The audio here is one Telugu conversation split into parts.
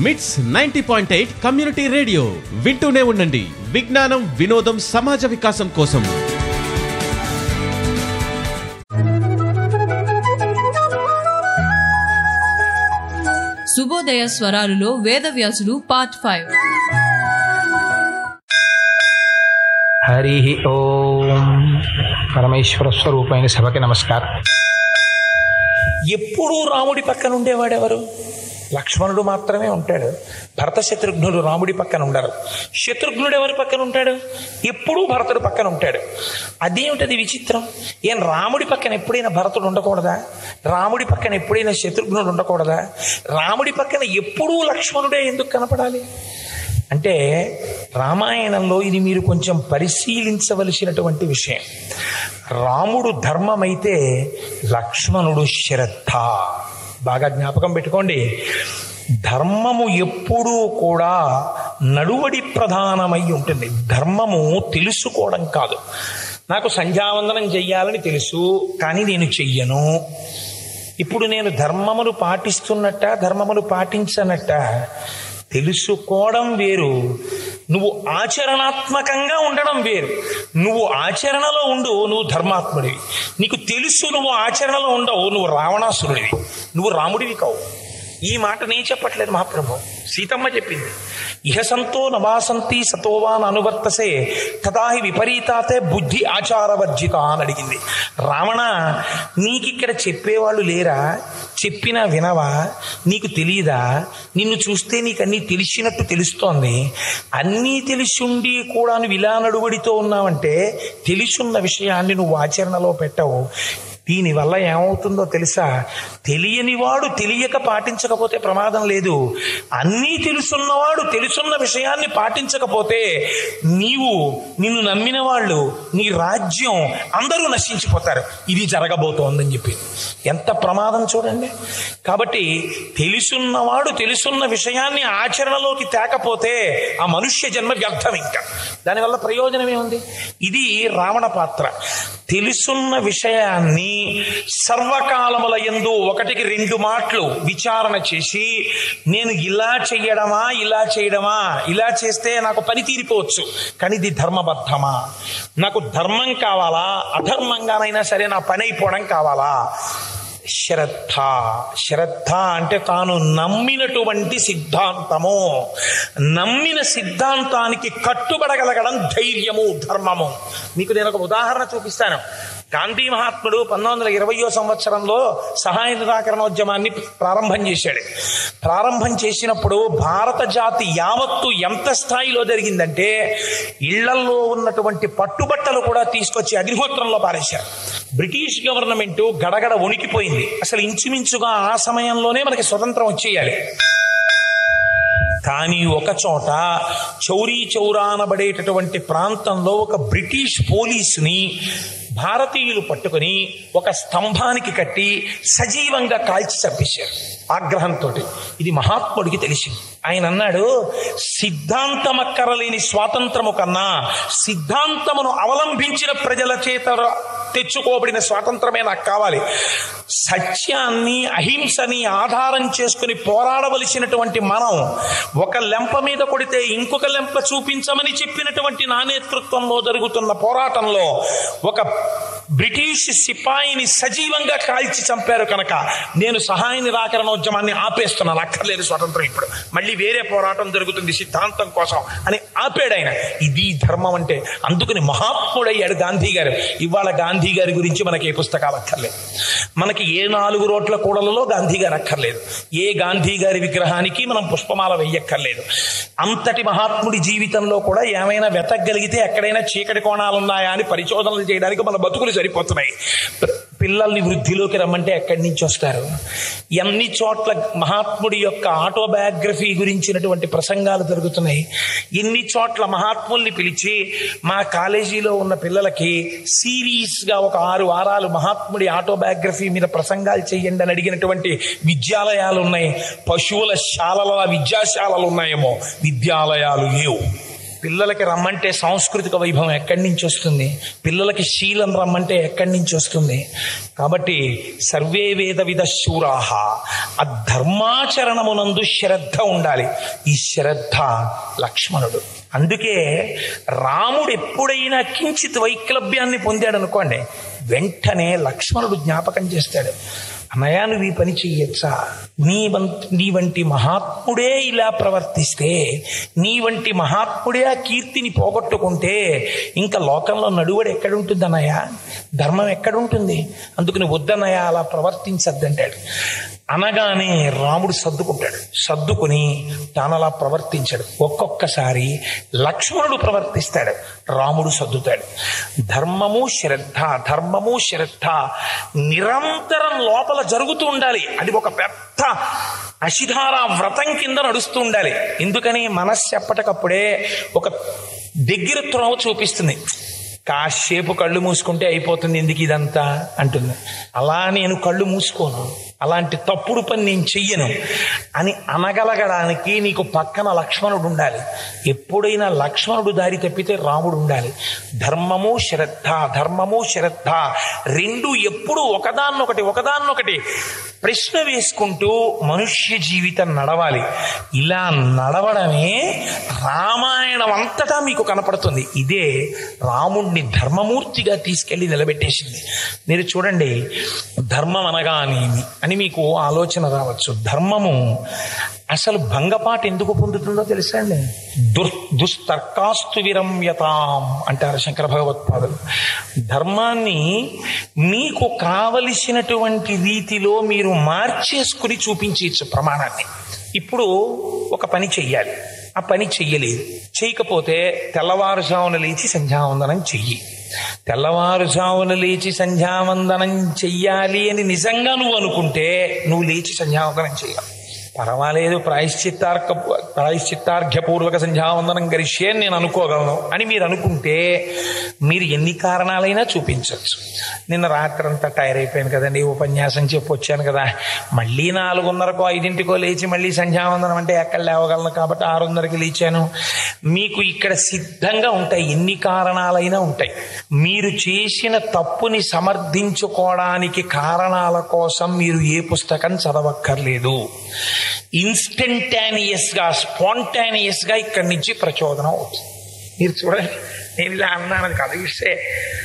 మిట్స్ ninety point eight community radio వింటూనే ఉండండి విజ్ఞానం వినోదం సమాజ వికాసం కోసం శుభోదయ స్వరాలులో వేదవ్యాసుడు పార్ట్ ఫైవ్ హరి ఓం పరమేశ్వర స్వరూపమైన సభకి నమస్కారం ఎప్పుడూ రాముడి పక్కన ఉండేవాడెవరు లక్ష్మణుడు మాత్రమే ఉంటాడు భరత శత్రుఘ్నుడు రాముడి పక్కన ఉండరు శత్రుఘ్నుడు ఎవరి పక్కన ఉంటాడు ఎప్పుడూ భరతుడు పక్కన ఉంటాడు అదేమిటది విచిత్రం ఏం రాముడి పక్కన ఎప్పుడైనా భరతుడు ఉండకూడదా రాముడి పక్కన ఎప్పుడైనా శత్రుఘ్నుడు ఉండకూడదా రాముడి పక్కన ఎప్పుడూ లక్ష్మణుడే ఎందుకు కనపడాలి అంటే రామాయణంలో ఇది మీరు కొంచెం పరిశీలించవలసినటువంటి విషయం రాముడు ధర్మమైతే లక్ష్మణుడు శ్రద్ధ బాగా జ్ఞాపకం పెట్టుకోండి ధర్మము ఎప్పుడూ కూడా నడువడి ప్రధానమై ఉంటుంది ధర్మము తెలుసుకోవడం కాదు నాకు సంధ్యావందనం చెయ్యాలని తెలుసు కానీ నేను చెయ్యను ఇప్పుడు నేను ధర్మమును పాటిస్తున్నట్ట ధర్మమును పాటించనట్ట తెలుసుకోవడం వేరు నువ్వు ఆచరణాత్మకంగా ఉండడం వేరు నువ్వు ఆచరణలో ఉండు నువ్వు ధర్మాత్ముడివి నీకు తెలుసు నువ్వు ఆచరణలో ఉండవు నువ్వు రావణాసురుడివి నువ్వు రాముడివి కావు ఈ మాట నేను చెప్పట్లేదు మహాప్రభు సీతమ్మ చెప్పింది ఇహ సంతో నవాసంతి సతోవాన్ అనువర్తసే తదాహి విపరీతాతే బుద్ధి ఆచారవర్జిత అని అడిగింది రావణ నీకిక్కడ చెప్పేవాళ్ళు లేరా చెప్పినా వినవా నీకు తెలియదా నిన్ను చూస్తే నీకు అన్నీ తెలిసినట్టు తెలుస్తోంది అన్నీ తెలిసిండి కూడా నువ్వు ఇలా నడువడితో ఉన్నావంటే తెలిసున్న విషయాన్ని నువ్వు ఆచరణలో పెట్టవు దీనివల్ల ఏమవుతుందో తెలుసా తెలియనివాడు తెలియక పాటించకపోతే ప్రమాదం లేదు అన్నీ తెలుసున్నవాడు తెలుసున్న విషయాన్ని పాటించకపోతే నీవు నిన్ను నమ్మిన వాళ్ళు నీ రాజ్యం అందరూ నశించిపోతారు ఇది జరగబోతోందని చెప్పి ఎంత ప్రమాదం చూడండి కాబట్టి తెలుసున్నవాడు తెలుసున్న విషయాన్ని ఆచరణలోకి తేకపోతే ఆ మనుష్య జన్మ వ్యర్థం ఇంకా దానివల్ల ప్రయోజనం ఏముంది ఇది రావణ పాత్ర తెలుసున్న విషయాన్ని సర్వకాలముల ఎందు ఒకటికి రెండు మాటలు విచారణ చేసి నేను ఇలా చెయ్యడమా ఇలా చేయడమా ఇలా చేస్తే నాకు పని తీరిపోవచ్చు కానీ ఇది ధర్మబద్ధమా నాకు ధర్మం కావాలా అధర్మంగానైనా సరే నా పని అయిపోవడం కావాలా శ్రద్ధ శ్రద్ధ అంటే తాను నమ్మినటువంటి సిద్ధాంతము నమ్మిన సిద్ధాంతానికి కట్టుబడగలగడం ధైర్యము ధర్మము మీకు నేను ఒక ఉదాహరణ చూపిస్తాను గాంధీ మహాత్ముడు పంతొమ్మిది వందల ఇరవయో సంవత్సరంలో సహాయ నిరాకరణోద్యమాన్ని ప్రారంభం చేశాడు ప్రారంభం చేసినప్పుడు భారత జాతి యావత్తు ఎంత స్థాయిలో జరిగిందంటే ఇళ్లల్లో ఉన్నటువంటి పట్టుబట్టలు కూడా తీసుకొచ్చి అగ్నిహోత్రంలో పారేశారు బ్రిటిష్ గవర్నమెంట్ గడగడ వణికిపోయింది అసలు ఇంచుమించుగా ఆ సమయంలోనే మనకి స్వతంత్రం వచ్చేయాలి కానీ ఒక చోట చౌరీ చౌరా అనబడేటటువంటి ప్రాంతంలో ఒక బ్రిటిష్ పోలీసుని భారతీయులు పట్టుకొని ఒక స్తంభానికి కట్టి సజీవంగా కాల్చి చంపేశారు ఆగ్రహంతో ఇది మహాత్ముడికి తెలిసింది ఆయన అన్నాడు సిద్ధాంతం అక్కరలేని స్వాతంత్రము కన్నా సిద్ధాంతమును అవలంబించిన ప్రజల చేత తెచ్చుకోబడిన స్వాతంత్రమే నాకు కావాలి సత్యాన్ని అహింసని ఆధారం చేసుకుని పోరాడవలసినటువంటి మనం ఒక లెంప మీద కొడితే ఇంకొక లెంప చూపించమని చెప్పినటువంటి నా నేతృత్వంలో జరుగుతున్న పోరాటంలో ఒక బ్రిటిష్ సిపాయిని సజీవంగా కాల్చి చంపారు కనుక నేను సహాయ నిరాకరణోద్యమాన్ని ఆపేస్తున్నాను అక్కర్లేదు స్వతంత్రం ఇప్పుడు మళ్ళీ వేరే పోరాటం జరుగుతుంది సిద్ధాంతం కోసం అని ఆపాడు ఆయన ఇది ధర్మం అంటే అందుకని మహాత్ముడయ్యాడు గాంధీ గారు ఇవాళ గాంధీ గారి గురించి మనకి ఏ పుస్తకాలు అక్కర్లేదు మనకి ఏ నాలుగు రోడ్ల కూడలలో గాంధీ గారు అక్కర్లేదు ఏ గాంధీ గారి విగ్రహానికి మనం పుష్పమాల వెయ్యక్కర్లేదు అంతటి మహాత్ముడి జీవితంలో కూడా ఏమైనా వెతకగలిగితే ఎక్కడైనా చీకటి కోణాలు ఉన్నాయా అని పరిశోధనలు చేయడానికి మన బతుకులు సరిపోతున్నాయి పిల్లల్ని వృద్ధిలోకి రమ్మంటే ఎక్కడి నుంచి వస్తారు ఎన్ని చోట్ల మహాత్ముడి యొక్క ఆటోబయోగ్రఫీ గురించినటువంటి ప్రసంగాలు జరుగుతున్నాయి ఎన్ని చోట్ల మహాత్ముల్ని పిలిచి మా కాలేజీలో ఉన్న పిల్లలకి సీరియస్గా ఒక ఆరు వారాలు మహాత్ముడి ఆటోబయోగ్రఫీ మీద ప్రసంగాలు చేయండి అని అడిగినటువంటి విద్యాలయాలు ఉన్నాయి పశువుల శాలల విద్యాశాలలు ఉన్నాయేమో విద్యాలయాలు లేవు పిల్లలకి రమ్మంటే సాంస్కృతిక వైభవం ఎక్కడి నుంచి వస్తుంది పిల్లలకి శీలం రమ్మంటే ఎక్కడి నుంచి వస్తుంది కాబట్టి సర్వే వేద విధ శూరాహ ఆ ధర్మాచరణమునందు శ్రద్ధ ఉండాలి ఈ శ్రద్ధ లక్ష్మణుడు అందుకే రాముడు ఎప్పుడైనా కించిత్ వైక్లభ్యాన్ని పొందాడు అనుకోండి వెంటనే లక్ష్మణుడు జ్ఞాపకం చేస్తాడు అన్నయ్య నువ్వు ఈ పని చెయ్యొచ్చా నీ వం- నీ వంటి మహాత్ముడే ఇలా ప్రవర్తిస్తే నీ వంటి మహాత్ముడే ఆ కీర్తిని పోగొట్టుకుంటే ఇంకా లోకంలో నడువడు ఎక్కడుంటుంది అన్నయ్య ధర్మం ఎక్కడుంటుంది అందుకు నువ్వు వద్దన్నయ్య అలా ప్రవర్తించద్దంటాడు అనగానే రాముడు సర్దుకుంటాడు సర్దుకుని తాను అలా ప్రవర్తించాడు ఒక్కొక్కసారి లక్ష్మణుడు ప్రవర్తిస్తాడు రాముడు సర్దుతాడు ధర్మము శ్రద్ధ ధర్మము శ్రద్ధ నిరంతరం లోపల జరుగుతూ ఉండాలి అది ఒక పెద్ద అశిధార వ్రతం కింద నడుస్తూ ఉండాలి ఎందుకని మనస్సు ఎప్పటికప్పుడే ఒక దగ్గర త్రోవ చూపిస్తుంది కాసేపు కళ్ళు మూసుకుంటే అయిపోతుంది ఎందుకు ఇదంతా అంటుంది అలా నేను కళ్ళు మూసుకోను అలాంటి తప్పుడు పని నేను చెయ్యను అని అనగలగడానికి నీకు పక్కన లక్ష్మణుడు ఉండాలి ఎప్పుడైనా లక్ష్మణుడు దారి తప్పితే రాముడు ఉండాలి ధర్మము శ్రద్ధ ధర్మము శ్రద్ధ రెండు ఎప్పుడు ఒకదాన్నొకటి ఒకదాన్నొకటి ప్రశ్న వేసుకుంటూ మనుష్య జీవితం నడవాలి ఇలా నడవడమే రామాయణం అంతటా మీకు కనపడుతుంది ఇదే రాముణ్ణి ధర్మమూర్తిగా తీసుకెళ్లి నిలబెట్టేసింది మీరు చూడండి ధర్మం అనగానేమి అని మీకు ఆలోచన రావచ్చు ధర్మము అసలు భంగపాటు ఎందుకు పొందుతుందో తెలుసా అండి దుర్ దుస్తర్కాస్తు విరమ్యతాం అంటారు శంకర భగవత్పాదులు ధర్మాన్ని మీకు కావలసినటువంటి రీతిలో మీరు మార్చేసుకుని చూపించవచ్చు ప్రమాణాన్ని ఇప్పుడు ఒక పని చెయ్యాలి ఆ పని చెయ్యలేదు చేయకపోతే తెల్లవారుజామున లేచి సంధ్యావందనం చెయ్యి తెల్లవారుజామున లేచి సంధ్యావందనం చెయ్యాలి అని నిజంగా నువ్వు అనుకుంటే నువ్వు లేచి సంధ్యావందనం చెయ్యాలి పర్వాలేదు ప్రాయశ్చిత్తార్క ప్రాయశ్చిత్తార్ఘ్యపూర్వక సంధ్యావందనం గరిష్యే అని నేను అనుకోగలను అని మీరు అనుకుంటే మీరు ఎన్ని కారణాలైనా చూపించవచ్చు నిన్న రాత్రంతా టైర్ అయిపోయాను కదండి ఉపన్యాసం చెప్పి వచ్చాను కదా మళ్ళీ నాలుగున్నరకో ఐదింటికో లేచి మళ్ళీ సంధ్యావందనం అంటే ఎక్కడ లేవగలను కాబట్టి ఆరున్నరకి లేచాను మీకు ఇక్కడ సిద్ధంగా ఉంటాయి ఎన్ని కారణాలైనా ఉంటాయి మీరు చేసిన తప్పుని సమర్థించుకోవడానికి కారణాల కోసం మీరు ఏ పుస్తకం చదవక్కర్లేదు ఇన్స్టంటానియస్ గా స్పాంటానియస్ గా ఇక్కడి నుంచి ప్రచోదనం అవుతుంది మీరు చూడండి నేను ఇలా అన్నాను అది కదా ఇస్తే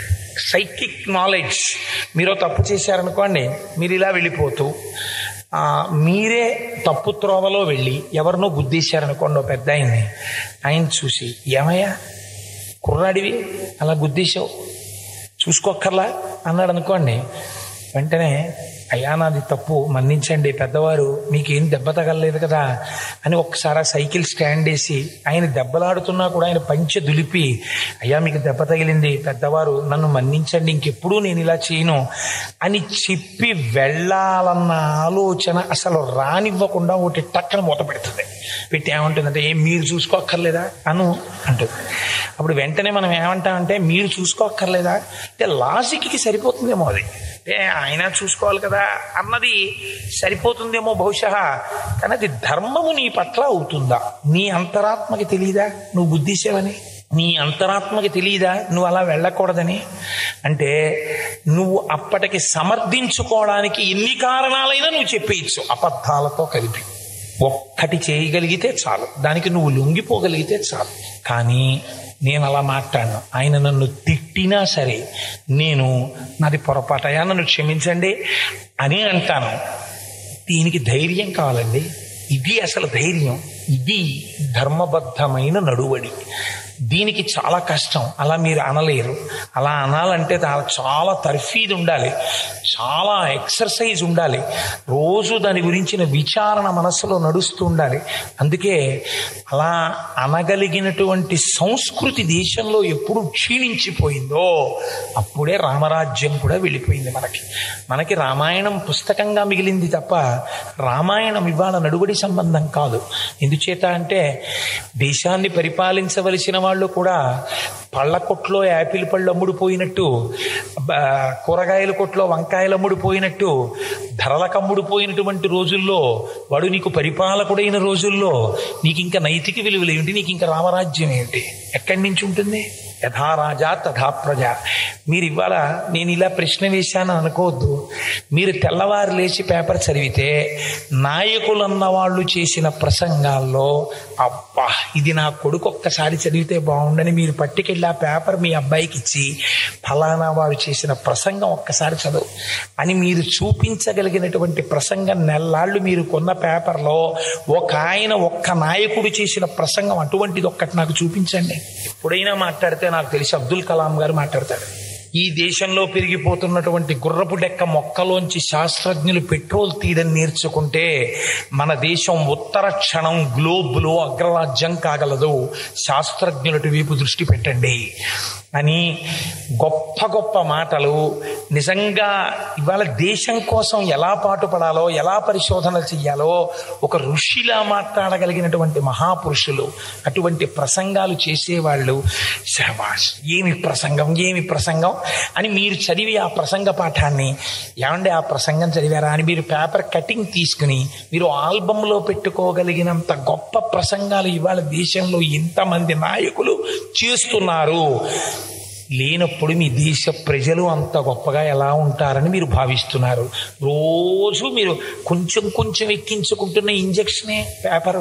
సైకిక్ నాలెడ్జ్ మీరు తప్పు చేశారనుకోండి మీరు ఇలా వెళ్ళిపోతూ ఆ, మీరే తప్పు త్రోవలో వెళ్ళి ఎవరినో గుద్దేశారనుకోండి ఓ పెద్ద ఆయన్ని ఆయన చూసి ఏమయ్యా కుర్రాడివి అలా గుద్దేశావు చూసుకోక్కర్లా అన్నాడు అనుకోండి వెంటనే అయ్యా నాది తప్పు మన్నించండి పెద్దవారు మీకేం దెబ్బ తగలలేదు కదా అని ఒక్కసారి ఆ సైకిల్ స్టాండ్ వేసి ఆయన దెబ్బలాడుతున్నా కూడా ఆయన పంచె దులిపి అయ్యా మీకు దెబ్బ తగిలింది పెద్దవారు నన్ను మన్నించండి ఇంకెప్పుడు నేను ఇలా చేయను అని చెప్పి వెళ్ళాలన్న ఆలోచన అసలు రానివ్వకుండా ఒకటి టక్కన మూత పెడుతుంది పెట్టి ఏమంటుందంటే ఏం మీరు చూసుకోక్కర్లేదా అను అంటుంది అప్పుడు వెంటనే మనం ఏమంటామంటే మీరు చూసుకోక్కర్లేదా అంటే లాజిక్కి సరిపోతుందేమో అది అంటే ఆయన చూసుకోవాలి కదా అన్నది సరిపోతుందేమో బహుశా కానీ అది ధర్మము నీ పట్ల అవుతుందా నీ అంతరాత్మకి తెలియదా నువ్వు బుద్ధిసేవని నీ అంతరాత్మకి తెలియదా నువ్వు అలా వెళ్ళకూడదని అంటే నువ్వు అప్పటికి సమర్థించుకోవడానికి ఎన్ని కారణాలైనా నువ్వు చెప్పేయచ్చు అబద్ధాలతో కలిపి ఒక్కటి చేయగలిగితే చాలు దానికి నువ్వు లొంగిపోగలిగితే చాలు కానీ నేను అలా మాట్లాడను ఆయన నన్ను తిట్టినా సరే నేను నాది పొరపాటయా నన్ను క్షమించండి అని అంటాను దీనికి ధైర్యం కావాలండి ఇది అసలు ధైర్యం ఇది ధర్మబద్ధమైన నడువడి దీనికి చాలా కష్టం అలా మీరు అనలేరు అలా అనాలంటే దా- చాలా తర్ఫీదు ఉండాలి చాలా ఎక్సర్సైజ్ ఉండాలి రోజు దాని గురించిన విచారణ మనస్సులో నడుస్తూ ఉండాలి అందుకే అలా అనగలిగినటువంటి సంస్కృతి దేశంలో ఎప్పుడు క్షీణించిపోయిందో అప్పుడే రామరాజ్యం కూడా వెళ్ళిపోయింది మనకి మనకి రామాయణం పుస్తకంగా మిగిలింది తప్ప రామాయణం ఇవాళ నడుబడి సంబంధం కాదు ఎందుచేత అంటే దేశాన్ని పరిపాలించవలసిన వాళ్ళు కూడా పళ్ళ కొట్లో యాపిల్ పళ్ళు అమ్ముడుపోయినట్టు బ- కూరగాయల కొట్లో వంకాయలు అమ్ముడుపోయినట్టు ధరలకు అమ్ముడుపోయినటువంటి రోజుల్లో వాడు నీకు పరిపాలకుడైన రోజుల్లో నీకు ఇంకా నైతిక విలువలు ఏమిటి నీకు ఇంకా రామరాజ్యం ఏమిటి ఎక్కడి నుంచి ఉంటుంది యథా రాజా తథా ప్రజ మీరు ఇవాళ నేను ఇలా ప్రశ్న వేశాను అనుకోవద్దు మీరు తెల్లవారు లేచి పేపర్ చదివితే నాయకులు అన్న వాళ్ళు చేసిన ప్రసంగాల్లో అబ్బా ఇది నా కొడుకు ఒక్కసారి చదివితే బాగుండని మీరు పట్టుకెళ్ళి ఆ పేపర్ మీ అబ్బాయికి ఇచ్చి ఫలానా వారు చేసిన ప్రసంగం ఒక్కసారి చదువు అని మీరు చూపించగలిగినటువంటి ప్రసంగం నెల్లాళ్ళు మీరు కొన్న పేపర్లో ఒక ఆయన ఒక్క నాయకుడు చేసిన ప్రసంగం అటువంటిది ఒక్కటి నాకు చూపించండి ఎప్పుడైనా మాట్లాడితే నాకు తెలిసి అబ్దుల్ కలాం గారు మాట్లాడతాడు ఈ దేశంలో పెరిగిపోతున్నటువంటి గుర్రపు డెక్క మొక్కలోంచి శాస్త్రజ్ఞులు పెట్రోల్ తీయడం నేర్చుకుంటే మన దేశం ఉత్తర క్షణం గ్లోబ్లో అగ్రరాజ్యం కాగలదు శాస్త్రజ్ఞులటి వైపు దృష్టి పెట్టండి అని గొప్ప గొప్ప మాటలు నిజంగా ఇవాళ దేశం కోసం ఎలా పాటుపడాలో ఎలా పరిశోధన చెయ్యాలో ఒక ఋషిలా మాట్లాడగలిగినటువంటి మహాపురుషులు అటువంటి ప్రసంగాలు చేసేవాళ్ళు శబాష్ ఏమి ప్రసంగం ఏమి ప్రసంగం అని మీరు చదివి ఆ ప్రసంగ పాఠాన్ని ఏమండి ఆ ప్రసంగం చదివారా అని మీరు పేపర్ కటింగ్ తీసుకుని మీరు ఆల్బంలో పెట్టుకోగలిగినంత గొప్ప ప్రసంగాలు ఇవాళ దేశంలో ఇంతమంది నాయకులు చేస్తున్నారు లేనప్పుడు మీ దేశ ప్రజలు అంత గొప్పగా ఎలా ఉంటారని మీరు భావిస్తున్నారు రోజు మీరు కొంచెం కొంచెం ఎక్కించుకుంటున్న ఇంజక్షనే పేపరు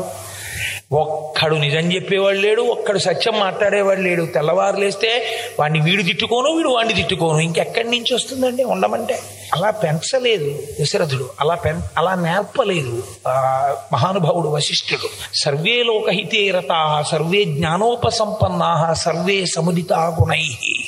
ఒక్కడు నిజం చెప్పేవాడు లేడు ఒక్కడు సత్యం మాట్లాడేవాడు లేడు తెల్లవారు లేస్తే వాడిని వీడు తిట్టుకోను వీడు వాడిని తిట్టుకోను ఇంకెక్కడి నుంచి వస్తుందండి ఉండమంటే అలా పెంచలేదు దశరథుడు అలా పెం అలా నేర్పలేదు ఆ, మహానుభావుడు వశిష్ఠుడు సర్వే లోకహితే రతా సర్వే జ్ఞానోపసంపన్నా సర్వే సముదితా గుణై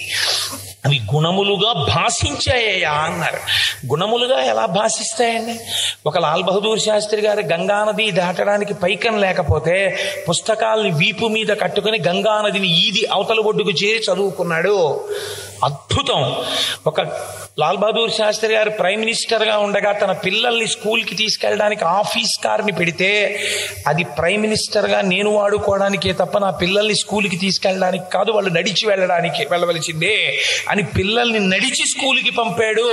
అవి గుణములుగా భాషించాయా అన్నారు గుణములుగా ఎలా భాషిస్తాయండి ఒక లాల్ బహదూర్ శాస్త్రి గారు గంగా నది దాటడానికి పైకం లేకపోతే పుస్తకాల్ని వీపు మీద కట్టుకుని గంగా నదిని ఈది అవతల ఒడ్డుకు చేరి చదువుకున్నాడు అద్భుతం ఒక లాల్ బహదూర్ శాస్త్రి గారు ప్రైమ్ మినిస్టర్గా ఉండగా తన పిల్లల్ని స్కూల్కి తీసుకెళ్ళడానికి ఆఫీస్ కార్ని పెడితే అది ప్రైమ్ మినిస్టర్గా నేను వాడుకోవడానికే తప్ప నా పిల్లల్ని స్కూల్కి తీసుకెళ్ళడానికి కాదు వాళ్ళు నడిచి వెళ్ళడానికి వెళ్ళవలసిందే అని పిల్లల్ని నడిచి స్కూల్కి పంపాడు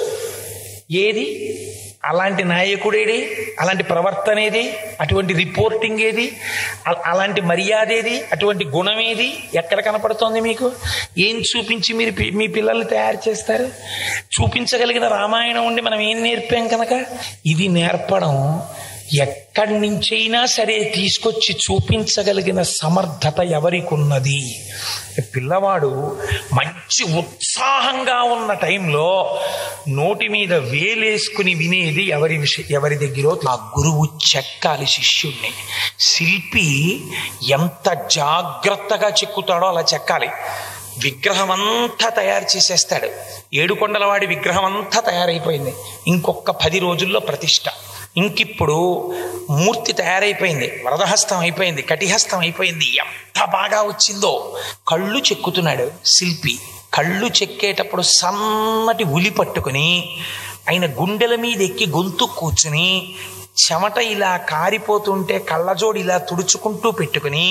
ఏది అలాంటి నాయకుడేది అలాంటి ప్రవర్తన ఏది అటువంటి రిపోర్టింగ్ ఏది అ- అలాంటి మర్యాద ఏది అటువంటి గుణం ఏది ఎక్కడ కనపడుతోంది మీకు ఏం చూపించి మీరు పి- మీ పిల్లల్ని తయారు చేస్తారు చూపించగలిగిన రామాయణం ఉండి మనం ఏం నేర్పాం కనుక ఇది నేర్పడం ఎక్కడి నుంచైనా సరే తీసుకొచ్చి చూపించగలిగిన సమర్థత ఎవరికి ఉన్నది పిల్లవాడు మంచి ఉత్సాహంగా ఉన్న టైంలో నోటి మీద వేలేసుకుని వినేది ఎవరి విషయ ఎవరి దగ్గర ఆ గురువు చెక్కాలి శిష్యుణ్ణి శిల్పి ఎంత జాగ్రత్తగా చెక్కుతాడో అలా చెక్కాలి విగ్రహం అంతా తయారు చేసేస్తాడు ఏడుకొండలవాడి విగ్రహం అంతా తయారైపోయింది ఇంకొక పది రోజుల్లో ప్రతిష్ట ఇంకిప్పుడు మూర్తి తయారైపోయింది వరదహస్తం అయిపోయింది కటిహస్తం అయిపోయింది ఎంత బాగా వచ్చిందో కళ్ళు చెక్కుతున్నాడు శిల్పి కళ్ళు చెక్కేటప్పుడు సన్నటి ఉలి పట్టుకుని ఆయన గుండెల మీద ఎక్కి గొంతు కూర్చుని చెమట ఇలా కారిపోతుంటే కళ్ళజోడు ఇలా తుడుచుకుంటూ పెట్టుకుని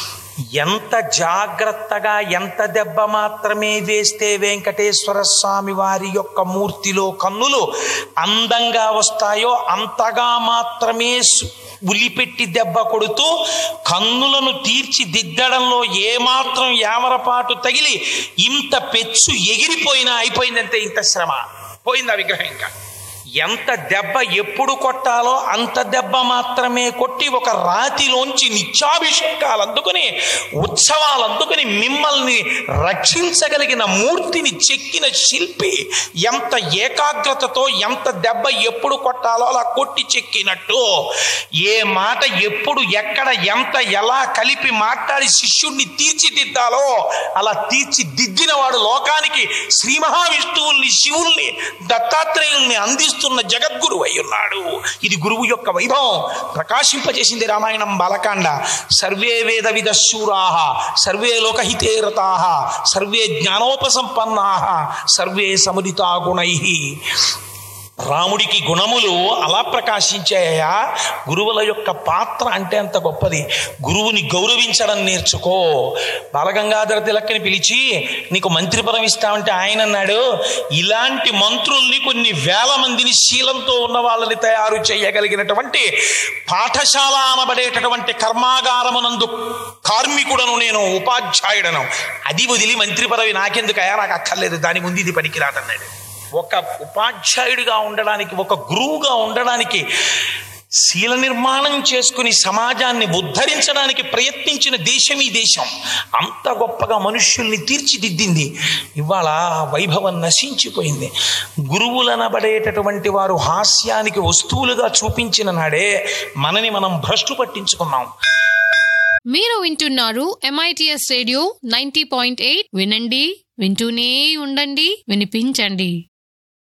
ఎంత జాగ్రత్తగా ఎంత దెబ్బ మాత్రమే వేస్తే వెంకటేశ్వర స్వామి వారి యొక్క మూర్తిలో కన్నులు అందంగా వస్తాయో అంతగా మాత్రమే సు- ఉలిపెట్టి దెబ్బ కొడుతూ కన్నులను తీర్చిదిద్దడంలో ఏమాత్రం యామరపాటు తగిలి ఇంత పెచ్చు ఎగిరిపోయినా అయిపోయిందంటే ఇంత శ్రమ పోయింది ఆ విగ్రహం ఇంకా ఎంత దెబ్బ ఎప్పుడు కొట్టాలో అంత దెబ్బ మాత్రమే కొట్టి ఒక రాతిలోంచి నిత్యాభిషేకాలు అందుకుని ఉత్సవాలు అందుకుని మిమ్మల్ని రక్షించగలిగిన మూర్తిని చెక్కిన శిల్పి ఎంత ఏకాగ్రతతో ఎంత దెబ్బ ఎప్పుడు కొట్టాలో అలా కొట్టి చెక్కినట్టు ఏ మాట ఎప్పుడు ఎక్కడ ఎంత ఎలా కలిపి మాట్లాడి శిష్యుణ్ణి తీర్చిదిద్దాలో అలా తీర్చిదిద్దిన వాడు లోకానికి శ్రీ మహావిష్ణువుల్ని శివుల్ని దత్తాత్రేయుల్ని అందిస్తున్న జగద్గురు అయి ఉన్నాడు ఇది గురువు యొక్క వైభవం ప్రకాశింపజేసింది రామాయణం బాలకాండ సర్వే వేద విదశూరాహ సర్వే లోకహితే రతాహ సర్వే జ్ఞానోపసంపన్నా సర్వే సముదితా గుణై రాముడికి గుణములు అలా ప్రకాశించాయా గురువుల యొక్క పాత్ర అంటే అంత గొప్పది గురువుని గౌరవించడం నేర్చుకో బాలగంగాధర తిలక్కని పిలిచి నీకు మంత్రి పదం ఇస్తామంటే ఆయన అన్నాడు ఇలాంటి మంత్రుల్ని కొన్ని వేల మందిని శీలంతో ఉన్న వాళ్ళని తయారు చేయగలిగినటువంటి పాఠశాల అనబడేటటువంటి కర్మాగారమునందు కార్మికుడను నేను ఉపాధ్యాయుడను అది వదిలి మంత్రి పదవి నాకెందుకయా నాకు అక్కర్లేదు దాని ముందు ఇది పనికిరాదన్నాడు ఒక ఉపాధ్యాయుడిగా ఉండడానికి ఒక గురువుగా ఉండడానికి శీల నిర్మాణం చేసుకుని సమాజాన్ని ఉద్ధరించడానికి ప్రయత్నించిన దేశం ఈ దేశం అంత గొప్పగా మనుష్యుల్ని తీర్చిదిద్దింది ఇవాళ ఆ వైభవం నశించిపోయింది గురువులనబడేటటువంటి వారు హాస్యానికి వస్తువులుగా చూపించిన నాడే మనని మనం భ్రష్టు పట్టించుకున్నాం మీరు వింటున్నారు MITS radio ninety point eight వినండి వింటూనే ఉండండి వినిపించండి